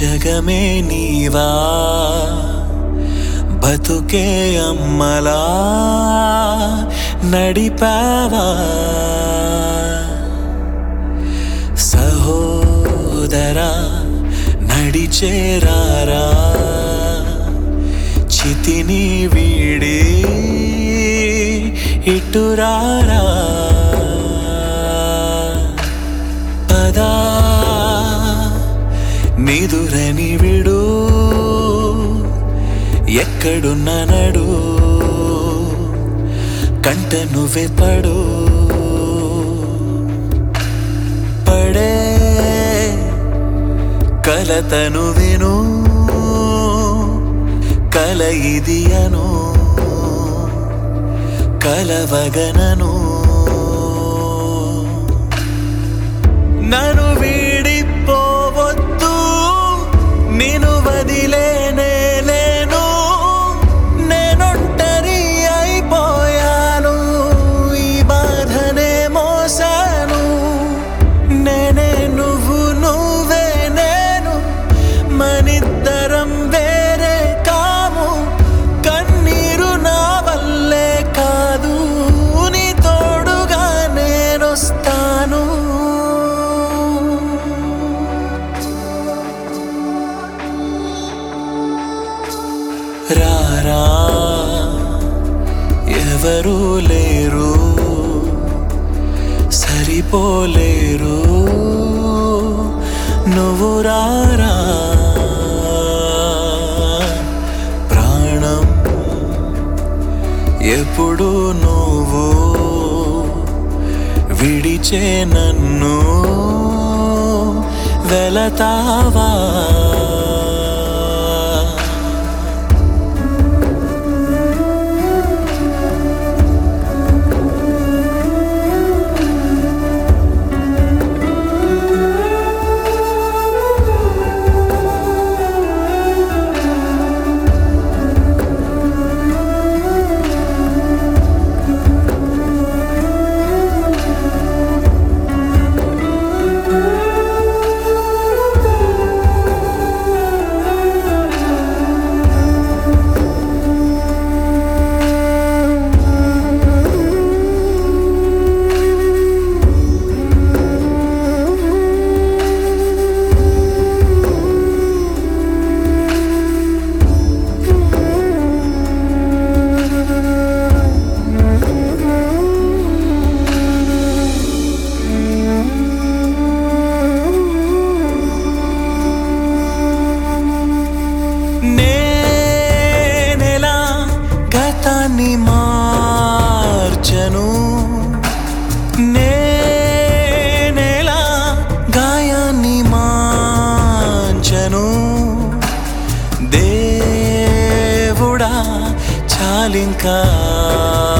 జగమే నీవా బతుకే అమ్మలా నడిపావా సహోదరా నడిచేరారా చితిని వీడి ఇటురారా పదా నిదురని విడు ఎక్కడున్న నడు కంట నువ్వే పడు పడే కలతను విను కల ఇది అను కలవగనను నన్ను వీడిపోవద్దు నేను వదిలేనే లేను నేనొంటరి అయిపోయాను ఈ బాధనే మోసాను నేనే నువ్వు నువ్వే నేను మనిద్దరం వేరే కాము కన్నీరు నా వల్లే కాదు నీ తోడుగా నేనొస్తాను రారా ఎవరు లేరు సరిపోలేరు నువ్వు రారా ప్రాణం ఎప్పుడు నువ్వు విడిచే నన్ను వెళతావా నేనెలా గతాన్ని మార్చను నేనెలా గాయాన్ని మాంచను దేవుడా చాలింకా